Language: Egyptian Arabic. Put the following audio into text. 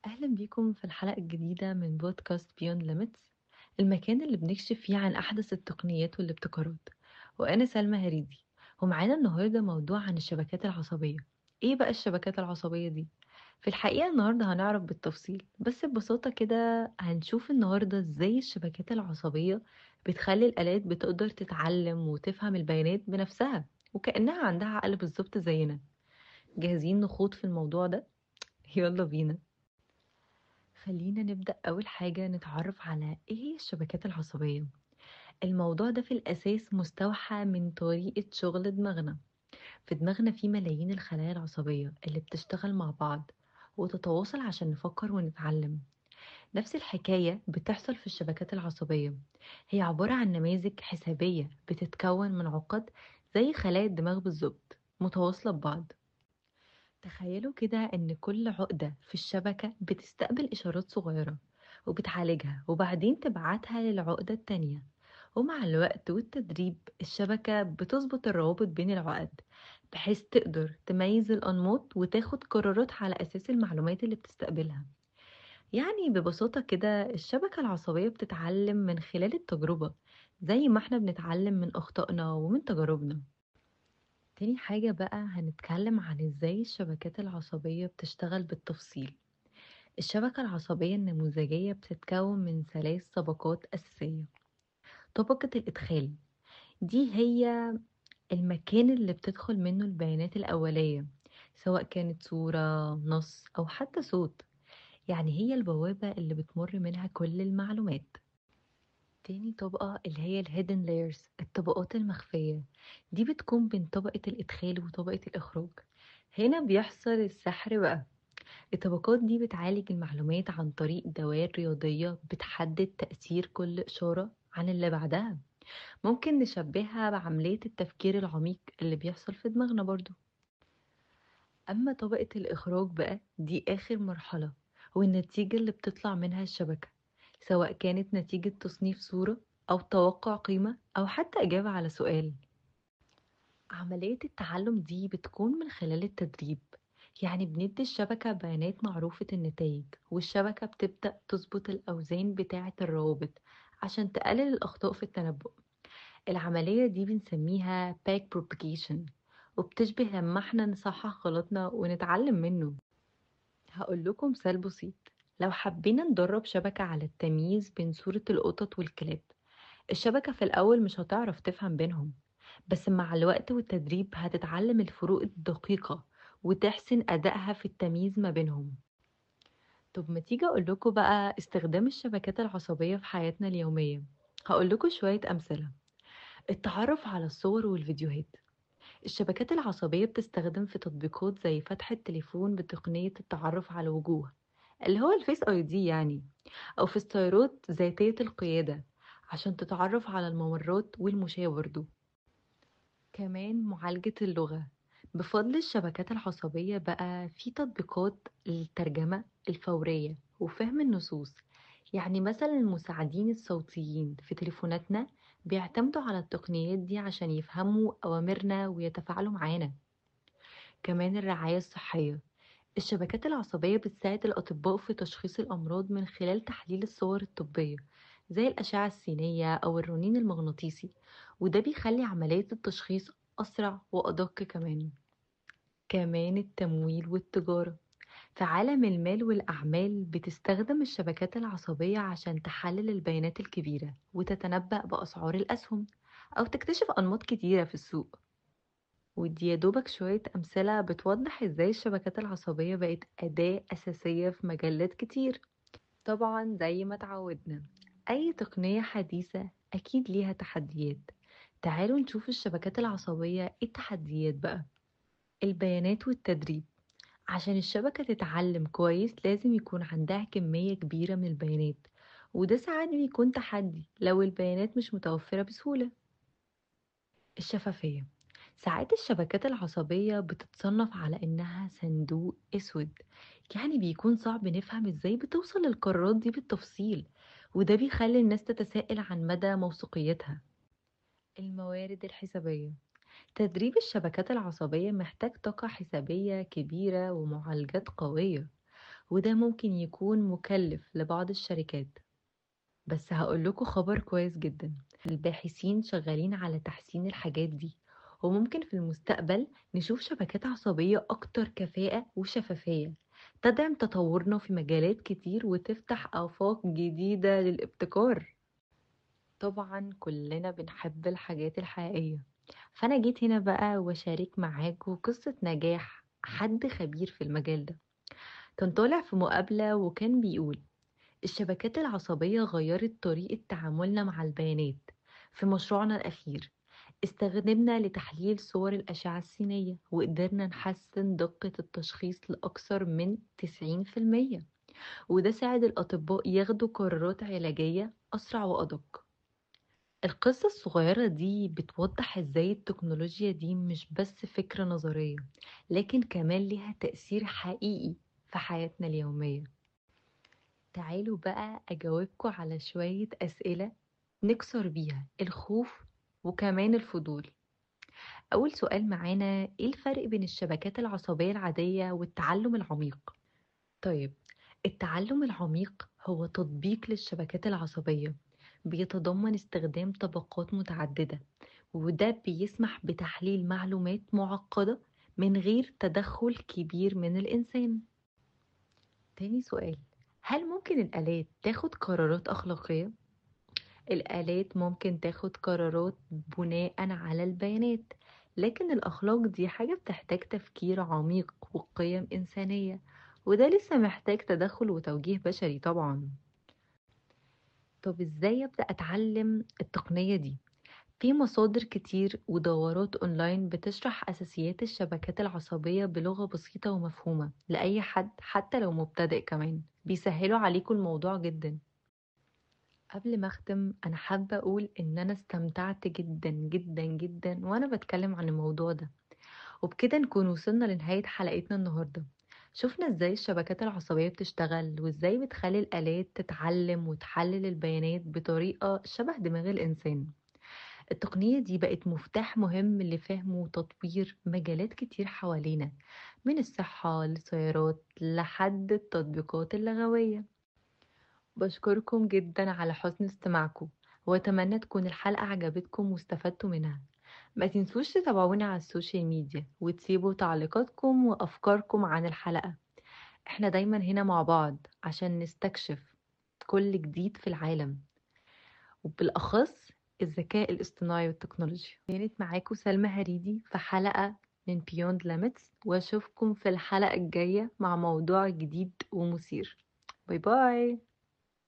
أهلا بيكم في الحلقة الجديدة من بودكاست Beyond Limits المكان اللي بنكشف فيه عن أحدث التقنيات والابتكارات وأنا سلمى هريدي ومعانا النهاردة موضوع عن الشبكات العصبية إيه بقى الشبكات العصبية دي؟ في الحقيقة النهاردة هنعرف بالتفصيل بس ببساطة كده هنشوف النهاردة إزاي الشبكات العصبية بتخلي الآلات بتقدر تتعلم وتفهم البيانات بنفسها وكأنها عندها عقل بالظبط زينا جاهزين نخوض في الموضوع ده؟ يلا بينا خلينا نبدأ أول حاجة نتعرف على إيه هي الشبكات العصبية الموضوع ده في الأساس مستوحى من طريقة شغل دماغنا في دماغنا في ملايين الخلايا العصبية اللي بتشتغل مع بعض وتتواصل عشان نفكر ونتعلم نفس الحكاية بتحصل في الشبكات العصبية هي عبارة عن نماذج حسابية بتتكون من عقد زي خلايا الدماغ بالظبط متواصلة ببعض تخيلوا كده إن كل عقدة في الشبكة بتستقبل إشارات صغيرة وبتعالجها وبعدين تبعتها للعقدة التانية ومع الوقت والتدريب الشبكة بتظبط الروابط بين العقد بحيث تقدر تميز الأنماط وتاخد قرارات على أساس المعلومات اللي بتستقبلها يعني ببساطة كده الشبكة العصبية بتتعلم من خلال التجربة زي ما احنا بنتعلم من أخطائنا ومن تجاربنا تاني حاجة بقى هنتكلم عن ازاي الشبكات العصبية بتشتغل بالتفصيل الشبكة العصبية النموذجية بتتكون من ثلاث طبقات أساسية طبقة الإدخال دي هي المكان اللي بتدخل منه البيانات الأولية سواء كانت صورة نص أو حتى صوت يعني هي البوابة اللي بتمر منها كل المعلومات تاني طبقة اللي هي الهيدن layers الطبقات المخفية دي بتكون بين طبقة الإدخال وطبقة الإخراج هنا بيحصل السحر بقى الطبقات دي بتعالج المعلومات عن طريق دوائر رياضية بتحدد تأثير كل إشارة عن اللي بعدها ممكن نشبهها بعملية التفكير العميق اللي بيحصل في دماغنا برضو أما طبقة الإخراج بقى دي آخر مرحلة والنتيجة اللي بتطلع منها الشبكة سواء كانت نتيجة تصنيف صورة أو توقع قيمة أو حتى إجابة على سؤال عملية التعلم دي بتكون من خلال التدريب يعني بندي الشبكة بيانات معروفة النتائج والشبكة بتبدأ تظبط الأوزان بتاعة الروابط عشان تقلل الأخطاء في التنبؤ العملية دي بنسميها back propagation وبتشبه لما احنا نصحح غلطنا ونتعلم منه هقول لكم مثال بسيط لو حبينا ندرب شبكة على التمييز بين صورة القطط والكلاب الشبكة في الأول مش هتعرف تفهم بينهم بس مع الوقت والتدريب هتتعلم الفروق الدقيقة وتحسن أدائها في التمييز ما بينهم طب ما تيجي أقول لكم بقى استخدام الشبكات العصبية في حياتنا اليومية هقول لكم شوية أمثلة التعرف على الصور والفيديوهات الشبكات العصبية بتستخدم في تطبيقات زي فتح التليفون بتقنية التعرف على الوجوه اللي هو الفيس اي دي يعني او في السيارات ذاتية القيادة عشان تتعرف على الممرات والمشاة برضو كمان معالجة اللغة بفضل الشبكات العصبية بقى في تطبيقات للترجمة الفورية وفهم النصوص يعني مثلا المساعدين الصوتيين في تليفوناتنا بيعتمدوا على التقنيات دي عشان يفهموا أوامرنا ويتفاعلوا معانا كمان الرعاية الصحية الشبكات العصبية بتساعد الأطباء في تشخيص الأمراض من خلال تحليل الصور الطبية زي الأشعة السينية أو الرنين المغناطيسي وده بيخلي عملية التشخيص أسرع وأدق كمان كمان التمويل والتجارة في عالم المال والأعمال بتستخدم الشبكات العصبية عشان تحلل البيانات الكبيرة وتتنبأ بأسعار الأسهم أو تكتشف أنماط كتيرة في السوق ودي يا دوبك شوية أمثلة بتوضح ازاي الشبكات العصبية بقت أداة أساسية في مجالات كتير طبعا زي ما تعودنا أي تقنية حديثة أكيد ليها تحديات تعالوا نشوف الشبكات العصبية ايه التحديات بقى البيانات والتدريب عشان الشبكة تتعلم كويس لازم يكون عندها كمية كبيرة من البيانات وده ساعات بيكون تحدي لو البيانات مش متوفرة بسهولة الشفافية ساعات الشبكات العصبية بتتصنف على إنها صندوق أسود يعني بيكون صعب نفهم إزاي بتوصل للقرارات دي بالتفصيل وده بيخلي الناس تتساءل عن مدى موثوقيتها الموارد الحسابية تدريب الشبكات العصبية محتاج طاقة حسابية كبيرة ومعالجات قوية وده ممكن يكون مكلف لبعض الشركات بس هقول لكم خبر كويس جدا الباحثين شغالين على تحسين الحاجات دي وممكن في المستقبل نشوف شبكات عصبية أكتر كفاءة وشفافية تدعم تطورنا في مجالات كتير وتفتح آفاق جديدة للابتكار طبعا كلنا بنحب الحاجات الحقيقية فأنا جيت هنا بقى وشارك معاكم قصة نجاح حد خبير في المجال ده كان طالع في مقابلة وكان بيقول الشبكات العصبية غيرت طريقة تعاملنا مع البيانات في مشروعنا الأخير استخدمنا لتحليل صور الأشعة السينية وقدرنا نحسن دقة التشخيص لأكثر من 90% وده ساعد الأطباء ياخدوا قرارات علاجية أسرع وأدق القصة الصغيرة دي بتوضح ازاي التكنولوجيا دي مش بس فكرة نظرية لكن كمان ليها تأثير حقيقي في حياتنا اليومية تعالوا بقى أجاوبكم على شوية أسئلة نكسر بيها الخوف وكمان الفضول أول سؤال معانا إيه الفرق بين الشبكات العصبية العادية والتعلم العميق؟ طيب التعلم العميق هو تطبيق للشبكات العصبية بيتضمن استخدام طبقات متعددة وده بيسمح بتحليل معلومات معقدة من غير تدخل كبير من الإنسان تاني سؤال هل ممكن الآلات تاخد قرارات أخلاقية؟ الآلات ممكن تاخد قرارات بناء على البيانات لكن الأخلاق دي حاجة بتحتاج تفكير عميق وقيم إنسانية وده لسه محتاج تدخل وتوجيه بشري طبعا طب ازاي ابدأ اتعلم التقنية دي في مصادر كتير ودورات اونلاين بتشرح اساسيات الشبكات العصبية بلغة بسيطة ومفهومة لأي حد حتى لو مبتدئ كمان بيسهلوا عليكم الموضوع جدا قبل ما اختم انا حابة اقول ان انا استمتعت جدا جدا جدا وانا بتكلم عن الموضوع ده وبكده نكون وصلنا لنهاية حلقتنا النهاردة شفنا ازاي الشبكات العصبية بتشتغل وازاي بتخلي الآلات تتعلم وتحلل البيانات بطريقة شبه دماغ الإنسان التقنية دي بقت مفتاح مهم لفهم وتطوير مجالات كتير حوالينا من الصحة للسيارات لحد التطبيقات اللغوية بشكركم جدا على حسن استماعكم واتمنى تكون الحلقة عجبتكم واستفدتوا منها ما تنسوش تتابعونا على السوشيال ميديا وتسيبوا تعليقاتكم وأفكاركم عن الحلقة احنا دايما هنا مع بعض عشان نستكشف كل جديد في العالم وبالأخص الذكاء الاصطناعي والتكنولوجيا كانت معاكم سلمى هريدي في حلقة من Beyond Limits واشوفكم في الحلقة الجاية مع موضوع جديد ومثير باي باي